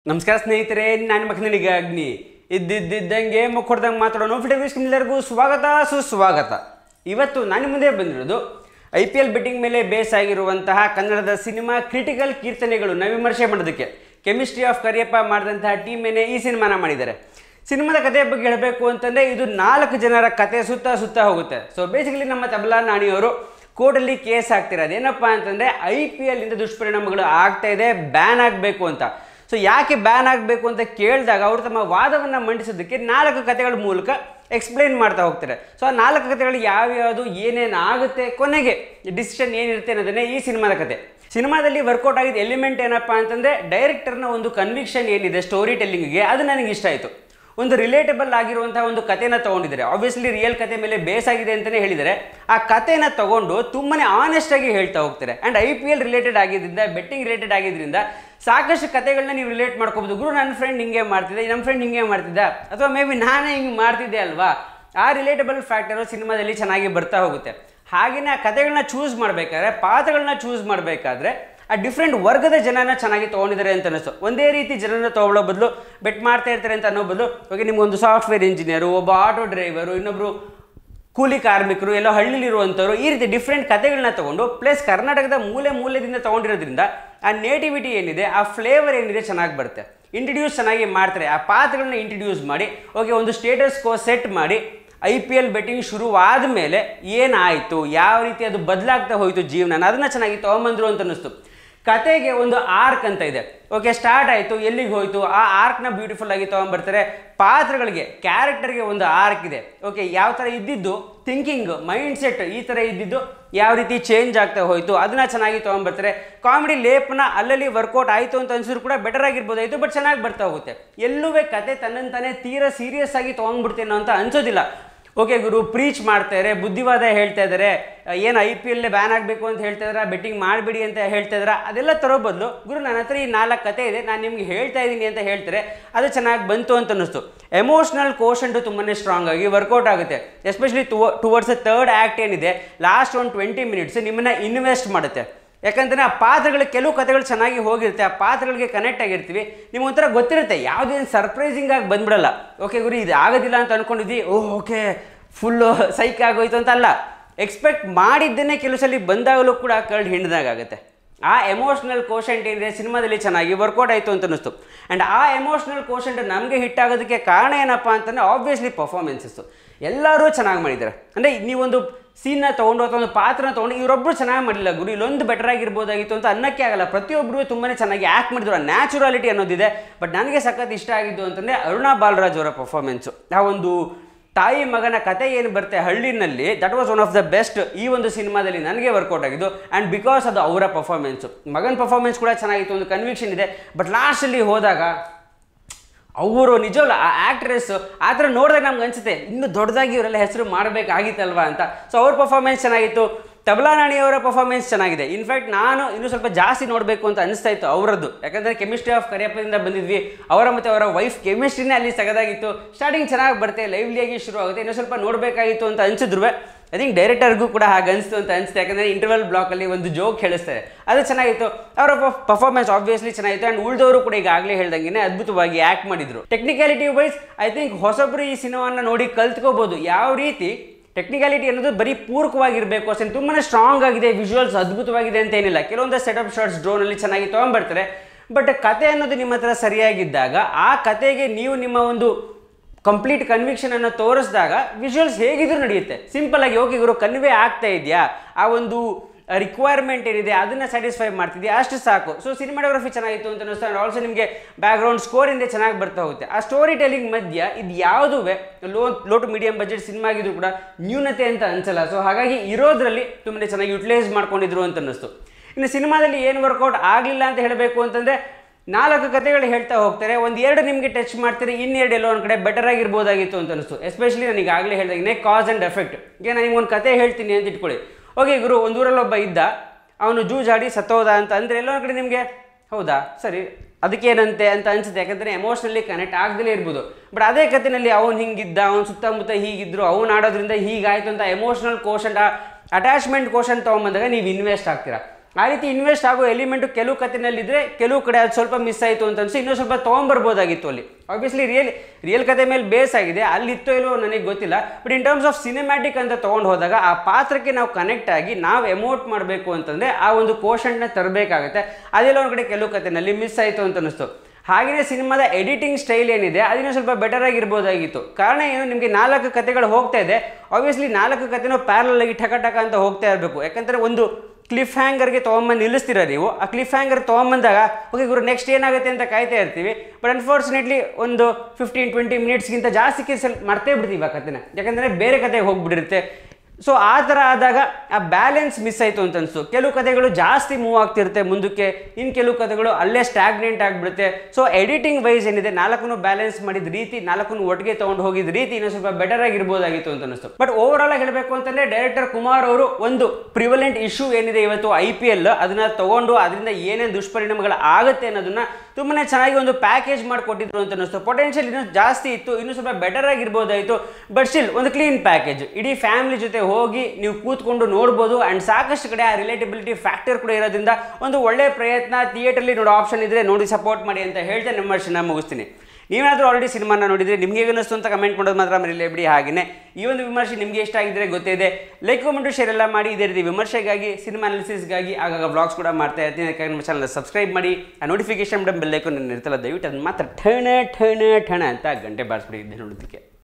ನಮಸ್ಕಾರ ಸ್ನೇಹಿತರೆ ನಾನು ಮಕ್ಕನಿಗ ಅಗ್ನಿ ಇದ್ದಿದ್ದಂಗೆ ಮುಖೊಡ್ದಂಗೆ ಮಾತಾಡೋ ನೋಟಿಫಿಕೇಶನ್ ಎಲ್ಲರಿಗೂ ಸ್ವಾಗತ ಸುಸ್ವಾಗತ ಇವತ್ತು ನಾನು ಮುಂದೆ ಬಂದಿರೋದು ಐ ಪಿ ಎಲ್ ಬೆಟ್ಟಿಂಗ್ ಮೇಲೆ ಬೇಸ್ ಆಗಿರುವಂತಹ ಕನ್ನಡದ ಸಿನಿಮಾ ಕ್ರಿಟಿಕಲ್ ಕೀರ್ತನೆಗಳು ನಾವು ವಿಮರ್ಶೆ ಮಾಡೋದಕ್ಕೆ ಕೆಮಿಸ್ಟ್ರಿ ಆಫ್ ಕರಿಯಪ್ಪ ಮಾಡಿದಂತಹ ಟೀಮೇನೆ ಈ ಸಿನಿಮಾನ ಮಾಡಿದ್ದಾರೆ ಸಿನಿಮಾದ ಕಥೆಯ ಬಗ್ಗೆ ಹೇಳಬೇಕು ಅಂತಂದರೆ ಇದು ನಾಲ್ಕು ಜನರ ಕತೆ ಸುತ್ತ ಸುತ್ತ ಹೋಗುತ್ತೆ ಸೊ ಬೇಸಿಕಲಿ ನಮ್ಮ ತಬಲಾ ನಾಣಿಯವರು ಕೋರ್ಟಲ್ಲಿ ಕೇಸ್ ಹಾಕ್ತಿರೋದು ಏನಪ್ಪ ಅಂತಂದರೆ ಐ ಪಿ ಎಲ್ಲಿಂದ ದುಷ್ಪರಿಣಾಮಗಳು ಆಗ್ತಾ ಇದೆ ಬ್ಯಾನ್ ಆಗಬೇಕು ಅಂತ ಸೊ ಯಾಕೆ ಬ್ಯಾನ್ ಆಗಬೇಕು ಅಂತ ಕೇಳಿದಾಗ ಅವರು ತಮ್ಮ ವಾದವನ್ನು ಮಂಡಿಸೋದಕ್ಕೆ ನಾಲ್ಕು ಕಥೆಗಳ ಮೂಲಕ ಎಕ್ಸ್ಪ್ಲೈನ್ ಮಾಡ್ತಾ ಹೋಗ್ತಾರೆ ಸೊ ಆ ನಾಲ್ಕು ಕಥೆಗಳು ಯಾವ್ಯಾವುದು ಏನೇನು ಆಗುತ್ತೆ ಕೊನೆಗೆ ಡಿಸಿಷನ್ ಏನಿರುತ್ತೆ ಅನ್ನೋದನ್ನೇ ಈ ಸಿನಿಮಾದ ಕತೆ ಸಿನಿಮಾದಲ್ಲಿ ವರ್ಕೌಟ್ ಆಗಿದ್ದ ಎಲಿಮೆಂಟ್ ಏನಪ್ಪ ಅಂತಂದರೆ ಡೈರೆಕ್ಟರ್ನ ಒಂದು ಕನ್ವಿಕ್ಷನ್ ಏನಿದೆ ಸ್ಟೋರಿ ಟೆಲ್ಲಿಂಗಿಗೆ ಅದು ನನಗೆ ಇಷ್ಟ ಆಯಿತು ಒಂದು ರಿಲೇಟಬಲ್ ಆಗಿರುವಂತಹ ಒಂದು ಕಥೆನ ತಗೊಂಡಿದ್ದಾರೆ ಆಬ್ವಿಯಸ್ಲಿ ರಿಯಲ್ ಕತೆ ಮೇಲೆ ಬೇಸ್ ಆಗಿದೆ ಅಂತಲೇ ಹೇಳಿದರೆ ಆ ಕಥೆನ ತಗೊಂಡು ತುಂಬನೇ ಆನೆಸ್ಟ್ ಆಗಿ ಹೇಳ್ತಾ ಹೋಗ್ತಾರೆ and I P L related ಆಗಿದ್ದರಿಂದ ಬೆಟ್ಟಿಂಗ್ ರಿಲೇಟೆಡ್ ಆಗಿದ್ದರಿಂದ ಸಾಕಷ್ಟು ಕತೆಗಳನ್ನ ನೀವು ರಿಲೇಟ್ ಮಾಡ್ಕೋಬೋದು ಗುರು ನನ್ನ ಫ್ರೆಂಡ್ ಹಿಂಗೆ ಮಾಡ್ತಿದ್ದೆ ನಮ್ಮ ಫ್ರೆಂಡ್ ಹಿಂಗೆ ಮಾಡ್ತಿದ್ದ ಅಥವಾ ಮೇ ಬಿ ನಾನೇ ಹಿಂಗೆ ಮಾಡ್ತಿದ್ದೆ ಅಲ್ವಾ ಆ ರಿಲೇಟಬಲ್ ಫ್ಯಾಕ್ಟರು ಸಿನಿಮಾದಲ್ಲಿ ಚೆನ್ನಾಗಿ ಬರ್ತಾ ಹೋಗುತ್ತೆ ಹಾಗೆಯೇ ಆ ಕತೆಗಳನ್ನ ಚೂಸ್ ಮಾಡಬೇಕಾದ್ರೆ ಪಾತ್ರಗಳನ್ನ ಚೂಸ್ ಮಾಡಬೇಕಾದ್ರೆ ಆ ಡಿಫ್ರೆಂಟ್ ವರ್ಗದ ಜನನ ಚೆನ್ನಾಗಿ ತೊಗೊಂಡಿದ್ದಾರೆ ಅಂತ ಅನಿಸ್ತು ಒಂದೇ ರೀತಿ ಜನನ ತೊಗೊಳ್ಳೋ ಬದಲು ಬೆಟ್ ಮಾಡ್ತಾ ಇರ್ತಾರೆ ಅಂತ ಅನ್ನೋ ಬದಲು ಓಕೆ ನಿಮ್ಗೊಂದು ಸಾಫ್ಟ್ವೇರ್ ಇಂಜಿನಿಯರು ಒಬ್ಬ ಆಟೋ ಡ್ರೈವರು ಇನ್ನೊಬ್ಬರು ಕೂಲಿ ಕಾರ್ಮಿಕರು ಎಲ್ಲೋ ಹಳ್ಳಿಲಿರುವಂಥವ್ರು ಈ ರೀತಿ ಡಿಫ್ರೆಂಟ್ ಕತೆಗಳನ್ನ ತಗೊಂಡು ಪ್ಲಸ್ ಕರ್ನಾಟಕದ ಮೂಲೆ ಮೂಲೆಯಿಂದ ತಗೊಂಡಿರೋದ್ರಿಂದ ಆ ನೇಟಿವಿಟಿ ಏನಿದೆ ಆ ಫ್ಲೇವರ್ ಏನಿದೆ ಚೆನ್ನಾಗಿ ಬರುತ್ತೆ ಇಂಟ್ರಡ್ಯೂಸ್ ಚೆನ್ನಾಗಿ ಮಾಡ್ತಾರೆ ಆ ಪಾತ್ರಗಳನ್ನ ಇಂಟ್ರಡ್ಯೂಸ್ ಮಾಡಿ ಓಕೆ ಒಂದು ಸ್ಟೇಟಸ್ ಕೋ ಸೆಟ್ ಮಾಡಿ ಐ ಪಿ ಎಲ್ ಬೆಟ್ಟಿಂಗ್ ಶುರುವಾದ ಮೇಲೆ ಏನಾಯಿತು ಯಾವ ರೀತಿ ಅದು ಬದಲಾಗ್ತಾ ಹೋಯಿತು ಜೀವನ ಅದನ್ನು ಚೆನ್ನಾಗಿ ತೊಗೊಂಬಂದ್ರು ಅಂತ ಅನ್ನಿಸ್ತು ಕತೆಗೆ ಒಂದು ಆರ್ಕ್ ಅಂತ ಇದೆ ಓಕೆ ಸ್ಟಾರ್ಟ್ ಆಯಿತು ಎಲ್ಲಿಗೆ ಹೋಯಿತು ಆ ಆರ್ಕ್ನ ಬ್ಯೂಟಿಫುಲ್ ಆಗಿ ತೊಗೊಂಬರ್ತಾರೆ ಪಾತ್ರಗಳಿಗೆ ಕ್ಯಾರೆಕ್ಟರ್ಗೆ ಒಂದು ಆರ್ಕ್ ಇದೆ ಓಕೆ ಯಾವ ಥರ ಇದ್ದಿದ್ದು ಥಿಂಕಿಂಗ್ ಮೈಂಡ್ ಸೆಟ್ ಈ ಥರ ಇದ್ದಿದ್ದು ಯಾವ ರೀತಿ ಚೇಂಜ್ ಆಗ್ತಾ ಹೋಯಿತು ಅದನ್ನ ಚೆನ್ನಾಗಿ ತೊಗೊಂಬರ್ತಾರೆ ಕಾಮಿಡಿ ಲೇಪನ ಅಲ್ಲಲ್ಲಿ ವರ್ಕೌಟ್ ಆಯಿತು ಅಂತ ಅನ್ಸಿದ್ರು ಕೂಡ ಬೆಟರ್ ಆಗಿರ್ಬೋದಾಯಿತು ಬಟ್ ಚೆನ್ನಾಗಿ ಬರ್ತಾ ಹೋಗುತ್ತೆ ಎಲ್ಲೂ ಕತೆ ತನ್ನಂತಾನೆ ತೀರಾ ಸೀರಿಯಸ್ ಆಗಿ ತೊಗೊಂಡ್ಬಿಡ್ತೇನೋ ಅಂತ ಅನ್ಸೋದಿಲ್ಲ ಓಕೆ ಗುರು ಪ್ರೀಚ್ ಮಾಡ್ತಾರೆ ಬುದ್ಧಿವಾದ ಹೇಳ್ತಾ ಇದ್ದಾರೆ ಏನು ಐ ಪಿ ಎಲ್ ಬ್ಯಾನ್ ಆಗಬೇಕು ಅಂತ ಹೇಳ್ತಾ ಇದ್ದಾರೆ ಬೆಟ್ಟಿಂಗ್ ಮಾಡಿಬಿಡಿ ಅಂತ ಹೇಳ್ತಾ ಇದ್ದಾರೆ ಅದೆಲ್ಲ ತರೋ ಬದಲು ಗುರು ನನ್ನ ಹತ್ರ ಈ ನಾಲ್ಕು ಕತೆ ಇದೆ ನಾನು ನಿಮ್ಗೆ ಹೇಳ್ತಾ ಇದ್ದೀನಿ ಅಂತ ಹೇಳ್ತಾರೆ ಅದು ಚೆನ್ನಾಗಿ ಬಂತು ಅಂತ ಅನ್ನಿಸ್ತು ಎಮೋಷ್ನಲ್ ಕೋಶಂಟು ತುಂಬಾ ಸ್ಟ್ರಾಂಗ್ ಆಗಿ ವರ್ಕೌಟ್ ಆಗುತ್ತೆ ಎಸ್ಪೆಷಲಿ ಟುವರ್ಡ್ಸ್ ಥರ್ಡ್ ಆ್ಯಕ್ಟ್ ಏನಿದೆ ಲಾಸ್ಟ್ ಒಂದು ಟ್ವೆಂಟಿ ಮಿನಿಟ್ಸ್ ನಿಮ್ಮನ್ನ ಇನ್ವೆಸ್ಟ್ ಮಾಡುತ್ತೆ ಯಾಕಂದರೆ ಆ ಪಾತ್ರಗಳು ಕೆಲವು ಕಥೆಗಳು ಚೆನ್ನಾಗಿ ಹೋಗಿರುತ್ತೆ ಆ ಪಾತ್ರಗಳಿಗೆ ಕನೆಕ್ಟ್ ಆಗಿರ್ತೀವಿ ನಿಮ್ಗೆ ಒಂಥರ ಗೊತ್ತಿರುತ್ತೆ ಯಾವುದೇನು ಸರ್ಪ್ರೈಸಿಂಗ್ ಆಗಿ ಬಂದ್ಬಿಡಲ್ಲ ಓಕೆ ಗುರು ಇದು ಆಗೋದಿಲ್ಲ ಅಂತ ಅನ್ಕೊಂಡಿದ್ವಿ ಓ ಓಕೆ ಫುಲ್ಲು ಸೈಕ್ ಆಗೋಯ್ತು ಅಂತ ಅಲ್ಲ ಎಕ್ಸ್ಪೆಕ್ಟ್ ಮಾಡಿದ್ದೇನೆ ಕೆಲವು ಸಲ ಬಂದಾಗಲೂ ಕೂಡ ಕರ್ಡ್ ಹಿಂಡ್ದಾಗುತ್ತೆ ಆ ಎಮೋಷ್ನಲ್ ಕೋಶೆಂಟ್ ಏನಿದೆ ಸಿನಿಮಾದಲ್ಲಿ ಚೆನ್ನಾಗಿ ವರ್ಕೌಟ್ ಆಯಿತು ಅಂತ ಅನ್ನಿಸ್ತು ಆ್ಯಂಡ್ ಆ ಎಮೋಷ್ನಲ್ ಕೋಶೆಂಟ್ ನಮಗೆ ಹಿಟ್ ಆಗೋದಕ್ಕೆ ಕಾರಣ ಏನಪ್ಪ ಅಂತಂದರೆ ಆಬ್ವಿಯಸ್ಲಿ ಪರ್ಫಾರ್ಮೆನ್ಸಸ್ಸು ಎಲ್ಲರೂ ಚೆನ್ನಾಗಿ ಮಾಡಿದ್ದಾರೆ ಅಂದರೆ ನೀವೊಂದು ಸೀನ್ನ ತೊಗೊಂಡು ಅಥವಾ ಒಂದು ಪಾತ್ರನ ತೊಗೊಂಡು ಇವರೊಬ್ಬರು ಚೆನ್ನಾಗಿ ಮಾಡಲಿಲ್ಲ ಗುರು ಇಲ್ಲೊಂದು ಬೆಟರ್ ಆಗಿರ್ಬೋದಾಗಿತ್ತು ಅಂತ ಅನ್ನಕ್ಕೆ ಆಗಲ್ಲ ಪ್ರತಿಯೊಬ್ಬರು ತುಂಬಾ ಚೆನ್ನಾಗಿ ಆ್ಯಕ್ಟ್ ಮಾಡಿದ್ರು ಆ ನ್ಯಾಚುರಾಲಿಟಿ ಅನ್ನೋದಿದೆ ಬಟ್ ನನಗೆ ಸಖತ್ ಇಷ್ಟ ಆಗಿದ್ದು ಅಂತಂದರೆ ಅರುಣಾ ಬಾಲರಾಜ್ ಅವರ ಪರ್ಫಾರ್ಮೆನ್ಸು ಆ ಒಂದು ತಾಯಿ ಮಗನ ಕತೆ ಏನು ಬರುತ್ತೆ ಹಳ್ಳಿನಲ್ಲಿ that was one of the best ಈ ಒಂದು ಸಿನಿಮಾದಲ್ಲಿ ನನಗೆ ವರ್ಕೌಟ್ ಆಗಿದ್ದು ಆ್ಯಂಡ್ ಬಿಕಾಸ್ ಅದು ಅವರ ಪರ್ಫಾರ್ಮೆನ್ಸು ಮಗನ ಪರ್ಫಾರ್ಮೆನ್ಸ್ ಕೂಡ ಚೆನ್ನಾಗಿತ್ತು ಒಂದು ಕನ್ವಿಕ್ಷನ್ ಇದೆ ಬಟ್ ಲಾಸ್ಟಲ್ಲಿ ಹೋದಾಗ ಅವರು ನಿಜವಲ್ಲ ಆ ಆ್ಯಕ್ಟ್ರೆಸ್ ಆ ಥರ ನೋಡಿದಾಗ ನಮ್ಗೆ ಅನ್ಸುತ್ತೆ ಇನ್ನೂ ದೊಡ್ಡದಾಗಿ ಇವರೆಲ್ಲ ಹೆಸರು ಮಾಡಬೇಕಾಗಿತ್ತಲ್ವಾ ಅಂತ ಸೊ ಅವ್ರ ಪರ್ಫಾರ್ಮೆನ್ಸ್ ಚೆನ್ನಾಗಿತ್ತು ತಬಲಾ ನಾಣಿಯವರ ಪರ್ಫಾರ್ಮೆನ್ಸ್ ಚೆನ್ನಾಗಿದೆ ಇನ್ಫ್ಯಾಕ್ಟ್ ನಾನು ಇನ್ನೂ ಸ್ವಲ್ಪ ಜಾಸ್ತಿ ನೋಡಬೇಕು ಅಂತ ಅನಿಸ್ತಾ ಇತ್ತು ಅವರದ್ದು ಯಾಕಂದರೆ ಕೆಮಿಸ್ಟ್ರಿ ಆಫ್ ಕರಿಯಪ್ಪದಿಂದ ಬಂದಿದ್ವಿ ಅವರ ಮತ್ತು ಅವರ ವೈಫ್ ಕೆಮಿಸ್ಟ್ರಿನೇ ಅಲ್ಲಿ ಸಗದಾಗಿತ್ತು ಸ್ಟಾರ್ಟಿಂಗ್ ಚೆನ್ನಾಗಿ ಬರುತ್ತೆ ಲೈವ್ಲಿಯಾಗಿ ಶುರು ಆಗುತ್ತೆ ಇನ್ನೂ ಸ್ವಲ್ಪ ನೋಡಬೇಕಾಗಿತ್ತು ಅಂತ ಅನಿಸಿದ್ರು ಐ ಥಿಂಕ್ ಡೈರೆಕ್ಟರ್ಗೂ ಕೂಡ ಹಾಗೆ ಅನಿಸ್ತು ಅಂತ ಅನಿಸುತ್ತೆ ಯಾಕಂದರೆ ಇಂಟರ್ವಲ್ ಬ್ಲಾಕಲ್ಲಿ ಒಂದು ಜೋಕ್ ಹೇಳಿಸ್ತಾರೆ ಅದು ಚೆನ್ನಾಗಿತ್ತು ಅವರ ಪರ್ಫಾರ್ಮೆನ್ಸ್ ಆಬ್ವಿಯಸ್ಲಿ ಚೆನ್ನಾಗಿತ್ತು ಆ್ಯಂಡ್ ಉಳಿದವರು ಕೂಡ ಈಗಾಗಲೇ ಹೇಳ್ದಂಗೆ ಅದ್ಭುತವಾಗಿ ಆ್ಯಕ್ಟ್ ಮಾಡಿದ್ರು ಟೆಕ್ನಿಕ್ಯಾಲಿಟಿ ವೈಸ್ ಐ ಥಿಂಕ್ ಹೊಸಬ್ರು ಈ ಸಿನಿಮಾನ ನೋಡಿ ಕಲ್ತ್ಕೋಬೋದು ಯಾವ ರೀತಿ ಟೆಕ್ನಿಕಾಲಿಟಿ ಅನ್ನೋದು ಬರೀ ಪೂರಕವಾಗಿರಬೇಕು ಅಷ್ಟೇ ತುಂಬಾ ಸ್ಟ್ರಾಂಗ್ ಆಗಿದೆ ವಿಜುವಲ್ಸ್ ಅದ್ಭುತವಾಗಿದೆ ಅಂತ ಏನಿಲ್ಲ ಕೆಲವೊಂದು ಸೆಟಪ್ ಶಾರ್ಟ್ಸ್ ಡ್ರೋನಲ್ಲಿ ಚೆನ್ನಾಗಿ ತೊಗೊಂಡ್ಬರ್ತಾರೆ ಬಟ್ ಕತೆ ಅನ್ನೋದು ನಿಮ್ಮ ಹತ್ರ ಸರಿಯಾಗಿದ್ದಾಗ ಆ ಕತೆಗೆ ನೀವು ನಿಮ್ಮ ಒಂದು ಕಂಪ್ಲೀಟ್ ಕನ್ವಿಕ್ಷನ್ ಅನ್ನು ತೋರಿಸಿದಾಗ ವಿಜುವಲ್ಸ್ ಹೇಗಿದ್ರು ನಡೆಯುತ್ತೆ ಸಿಂಪಲ್ ಆಗಿ ಓಕೆ ಇವರು ಕನ್ವೆ ಆಗ್ತಾ ಇದೆಯಾ ಆ ಒಂದು ರಿಕ್ವೈರ್ಮೆಂಟ್ ಏನಿದೆ ಅದನ್ನು ಸ್ಯಾಟಿಸ್ಫೈ ಮಾಡ್ತಿದ್ಯಾ ಅಷ್ಟು ಸಾಕು ಸೊ ಸಿನಿಮಾಟೋಗ್ರಫಿ ಚೆನ್ನಾಗಿತ್ತು ಅಂತ ಅನಿಸ್ತಾ ಆಲ್ಸೋ ನಿಮಗೆ ಬ್ಯಾಕ್ಗ್ರೌಂಡ್ ಸ್ಕೋರಿಂದ ಚೆನ್ನಾಗಿ ಬರ್ತಾ ಹೋಗುತ್ತೆ ಆ ಸ್ಟೋರಿ ಟೆಲಿಂಗ್ ಮಧ್ಯ ಇದು ಯಾವುದೂ low low to medium budget ಸಿನಿಮಾ ಆಗಿದ್ರು ಕೂಡ ನ್ಯೂನತೆ ಅಂತ ಅನ್ಸಲ್ಲ ಸೊ ಹಾಗಾಗಿ ಇರೋದ್ರಲ್ಲಿ ತುಂಬಾ ಚೆನ್ನಾಗಿ ಯುಟಿಲೈಸ್ ಮಾಡ್ಕೊಂಡಿದ್ರು ಅಂತ ಅನ್ನಿಸ್ತು ಇನ್ನು ಸಿನಿಮಾದಲ್ಲಿ ಏನು ವರ್ಕೌಟ್ ಆಗಲಿಲ್ಲ ಅಂತ ಹೇಳಬೇಕು ಅಂತಂದರೆ ನಾಲ್ಕು ಕಥೆಗಳು ಹೇಳ್ತಾ ಹೋಗ್ತಾರೆ ಒಂದು ಎರಡು ನಿಮಗೆ ಟಚ್ ಮಾಡ್ತೀರಿ ಇನ್ನೆರಡು ಎಲ್ಲೋ ಒಂದು ಕಡೆ ಬೆಟರ್ ಆಗಿರ್ಬೋದಾಗಿತ್ತು ಅಂತ ಅನಿಸ್ತು ಎಸ್ಪೆಷಲಿ ನನಗೆ ಈಗಾಗಲೇ ಹೇಳಿದಾಗೆ ಕಾಸ್ ಆ್ಯಂಡ್ ಎಫೆಕ್ಟ್ ಈಗ ನಾನು ನಿಮ್ಗೊಂದು ಕತೆ ಹೇಳ್ತೀನಿ ಅಂತ ಇಟ್ಕೊಳ್ಳಿ ಓಕೆ ಗುರು ಒಂದು ಊರಲ್ಲಿ ಒಬ್ಬ ಇದ್ದ ಅವನು ಜೂಜಾಡಿ ಸತ್ತೋದ ಅಂತ ಅಂದರೆ ಎಲ್ಲೋ ಒಂದು ಕಡೆ ನಿಮಗೆ ಹೌದಾ ಸರಿ ಅದಕ್ಕೇನಂತೆ ಅಂತ ಅನ್ಸುತ್ತೆ ಯಾಕಂದರೆ ಎಮೋಷ್ನಲಿ ಕನೆಕ್ಟ್ ಆಗದಲೇ ಇರ್ಬೋದು ಬಟ್ ಅದೇ ಕಥೆನಲ್ಲಿ ಅವ್ನು ಹಿಂಗಿದ್ದ ಅವ್ನು ಸುತ್ತಮುತ್ತ ಹೀಗಿದ್ರು ಅವ್ನು ಆಡೋದ್ರಿಂದ ಹೀಗಾಯ್ತು ಅಂತ ಎಮೋಷ್ನಲ್ ಕೋಶನ್ ಅಟ್ಯಾಚ್ಮೆಂಟ್ ಕೋಶನ್ ತೊಗೊಂಬಂದಾಗ ನೀವು ಇನ್ವೆಸ್ಟ್ ಆಗ್ತೀರಾ ಆ ರೀತಿ ಇನ್ವೆಸ್ಟ್ ಆಗೋ ಎಲಿಮೆಂಟು ಕೆಲವು ಕಥೆನಲ್ಲಿದ್ದರೆ ಕೆಲವು ಕಡೆ ಅದು ಸ್ವಲ್ಪ ಮಿಸ್ ಆಯಿತು ಅಂತ ಅನಿಸಿ ಇನ್ನೂ ಸ್ವಲ್ಪ ತೊಗೊಂಬರ್ಬೋದಾಗಿತ್ತು ಅಲ್ಲಿ ಆಬ್ವಿಯಸ್ಲಿ ರಿಯಲ್ ರಿಯಲ್ ಕತೆ ಮೇಲೆ ಬೇಸ್ ಆಗಿದೆ ಅಲ್ಲಿತ್ತೋ ಇಲ್ಲೋ ನನಗೆ ಗೊತ್ತಿಲ್ಲ but in terms of cinematic ಅಂತ ತೊಗೊಂಡು ಹೋದಾಗ ಆ ಪಾತ್ರಕ್ಕೆ ನಾವು ಕನೆಕ್ಟ್ ಆಗಿ ನಾವು ಎಮೋಟ್ ಮಾಡಬೇಕು ಅಂತಂದರೆ ಆ ಒಂದು ಕೋಶಂಟ್ನ ತರಬೇಕಾಗುತ್ತೆ ಅದೆಲ್ಲ ಒಂದು ಕಡೆ ಕೆಲವು ಕಥೆನಲ್ಲಿ ಮಿಸ್ ಆಯಿತು ಅಂತ ಅನಿಸ್ತು ಹಾಗೆಯೇ ಸಿನಿಮಾದ ಎಡಿಟಿಂಗ್ ಸ್ಟೈಲ್ ಏನಿದೆ ಅದನ್ನ ಸ್ವಲ್ಪ ಬೆಟರ್ ಆಗಿರ್ಬೋದಾಗಿತ್ತು ಕಾರಣ ಏನು ನಿಮಗೆ ನಾಲ್ಕು ಕತೆಗಳು ಹೋಗ್ತಾ ಇದೆ ಆಬ್ವಿಯಸ್ಲಿ ನಾಲ್ಕು ಕತೆನೂ ಪ್ಯಾರಲ್ ಆಗಿ ಟಕ ಟಕ ಅಂತ ಹೋಗ್ತಾ ಇರಬೇಕು ಯಾಕಂದರೆ ಒಂದು ಕ್ಲಿಫ್ ಹ್ಯಾಂಗರ್ಗೆ ತೊಗೊಂಬಂದು ನಿಲ್ಲಿಸ್ತೀರ ನೀವು ಆ ಕ್ಲಿಫ್ ಹ್ಯಾಂಗರ್ ತೊಗೊಂಬಂದಾಗ ಓಕೆ ಗುರು ನೆಕ್ಸ್ಟ್ ಏನಾಗುತ್ತೆ ಅಂತ ಕಾಯ್ತಾ ಇರ್ತೀವಿ ಬಟ್ ಅನ್ಫಾರ್ಚುನೇಟ್ಲಿ ಒಂದು ಫಿಫ್ಟೀನ್ ಟ್ವೆಂಟಿ ಮಿನಿಟ್ಸ್ಗಿಂತ ಜಾಸ್ತಿ ಕೇಸಲ್ಲಿ ಮರ್ತೇ ಬಿಡ್ತೀವಿ ಆ ಕತೆನ ಯಾಕಂದರೆ ಬೇರೆ ಕತೆಗೆ ಹೋಗ್ಬಿಟ್ಟಿರುತ್ತೆ ಸೊ ಆ ಥರ ಆದಾಗ ಆ ಬ್ಯಾಲೆನ್ಸ್ ಮಿಸ್ ಆಯಿತು ಅಂತ ಅನಿಸ್ತು ಕೆಲವು ಕಥೆಗಳು ಜಾಸ್ತಿ ಮೂವ್ ಆಗ್ತಿರುತ್ತೆ ಮುಂದಕ್ಕೆ ಇನ್ನು ಕೆಲವು ಕಥೆಗಳು ಅಲ್ಲೇ ಸ್ಟ್ಯಾಗ್ನೆಂಟ್ ಆಗಿಬಿಡುತ್ತೆ ಸೊ ಎಡಿಟಿಂಗ್ ವೈಸ್ ಏನಿದೆ ನಾಲ್ಕನ್ನು ಬ್ಯಾಲೆನ್ಸ್ ಮಾಡಿದ ರೀತಿ ನಾಲ್ಕನ್ನು ಒಟ್ಟಿಗೆ ತೊಗೊಂಡು ಹೋಗಿದ ರೀತಿ ಇನ್ನೂ ಸ್ವಲ್ಪ ಬೆಟರ್ ಆಗಿರ್ಬೋದಾಗಿತ್ತು ಅಂತ ಅನಿಸ್ತು ಬಟ್ ಓವರ್ ಆಲ್ ಹೇಳಬೇಕು ಅಂತಂದರೆ ಡೈರೆಕ್ಟರ್ ಕುಮಾರ್ ಅವರು ಒಂದು ಪ್ರಿವಲೆಂಟ್ ಇಶ್ಯೂ ಏನಿದೆ ಇವತ್ತು ಐ ಪಿ ಎಲ್ ಅದನ್ನ ತಗೊಂಡು ಅದರಿಂದ ಏನೇನು ದುಷ್ಪರಿಣಾಮಗಳು ಆಗುತ್ತೆ ಅನ್ನೋದನ್ನ ತುಂಬಾ ಚೆನ್ನಾಗಿ ಒಂದು ಪ್ಯಾಕೇಜ್ ಮಾಡಿಕೊಟ್ಟಿದ್ರು ಅಂತ ಅನಿಸ್ತು ಪೊಟೆನ್ಷಿಯಲ್ ಇನ್ನೂ ಜಾಸ್ತಿ ಇತ್ತು ಇನ್ನೂ ಸ್ವಲ್ಪ ಬೆಟರ್ ಆಗಿರ್ಬೋದಾಯಿತು ಬಟ್ ಸ್ಟಿಲ್ ಒಂದು ಕ್ಲೀನ್ ಪ್ಯಾಕೇಜ್ ಇಡೀ ಫ್ಯಾಮಿಲಿ ಜೊತೆ ಹೋಗಿ ನೀವು ಕೂತ್ಕೊಂಡು ನೋಡ್ಬೋದು ಆ್ಯಂಡ್ ಸಾಕಷ್ಟು ಕಡೆ ಆ ರಿಲೇಟಬಿಲಿಟಿ ಫ್ಯಾಕ್ಟರ್ ಕೂಡ ಇರೋದ್ರಿಂದ ಒಂದು ಒಳ್ಳೆ ಪ್ರಯತ್ನ ಥಿಯೇಟರ್ಲಿ ನೋಡೋ ಆಪ್ಷನ್ ಇದ್ರೆ ನೋಡಿ ಸಪೋರ್ಟ್ ಮಾಡಿ ಅಂತ ಹೇಳ್ತಾ ನಮ್ಮ ವರ್ಷನ ಮುಗಿಸ್ತೀನಿ ನೀವೇನಾದರೂ ಆಲ್ರೆಡಿ ಸಿನಿಮಾನ ನೋಡಿದರೆ ನಿಮಗೆ ಹೇಗೆ ಅನ್ನಿಸ್ತು ಅಂತ ಕಮೆಂಟ್ ಮಾಡೋದು ಮಾತ್ರ ಮರೀಲೇಬಿಡಿ ಹಾಗೆಯೇ ಈ ಒಂದು ವಿಮರ್ಶೆ ನಿಮಗೆ ಇಷ್ಟ ಆಗಿದ್ರೆ ಗೊತ್ತೇ ಇದೆ ಲೈಕ್ ಕಮೆಂಟು ಶೇರ್ ಎಲ್ಲ ಮಾಡಿ ಇದೇ ರೀತಿ ವಿಮರ್ಶೆಗಾಗಿ ಸಿನಿಮಾ ಅನಾಲಿಸಿಸ್ಗಾಗಿ ಆಗಾಗ ಬ್ಲಾಗ್ಸ್ ಕೂಡ ಮಾಡ್ತಾ ಇರ್ತೀನಿ ಅದಕ್ಕಾಗಿ ನಮ್ಮ ಚಾನಲ್ ಸಬ್ಸ್ಕ್ರೈಬ್ ಮಾಡಿ ಆ ನೋಟಿಫಿಕೇಶನ್ ಬಟನ್ ಬೆಲ್ಲೈಕನ್ ಇರ್ತಲ್ಲ ದಯವಿಟ್ಟು ಅದನ್ನ ಮಾತ್ರ ಠಣ ಠಣ ಠಣ ಅಂತ ಗಂಟೆ ಬಾರಿಸ್ಬಿಡಿ ನೋಡೋದಕ್ಕೆ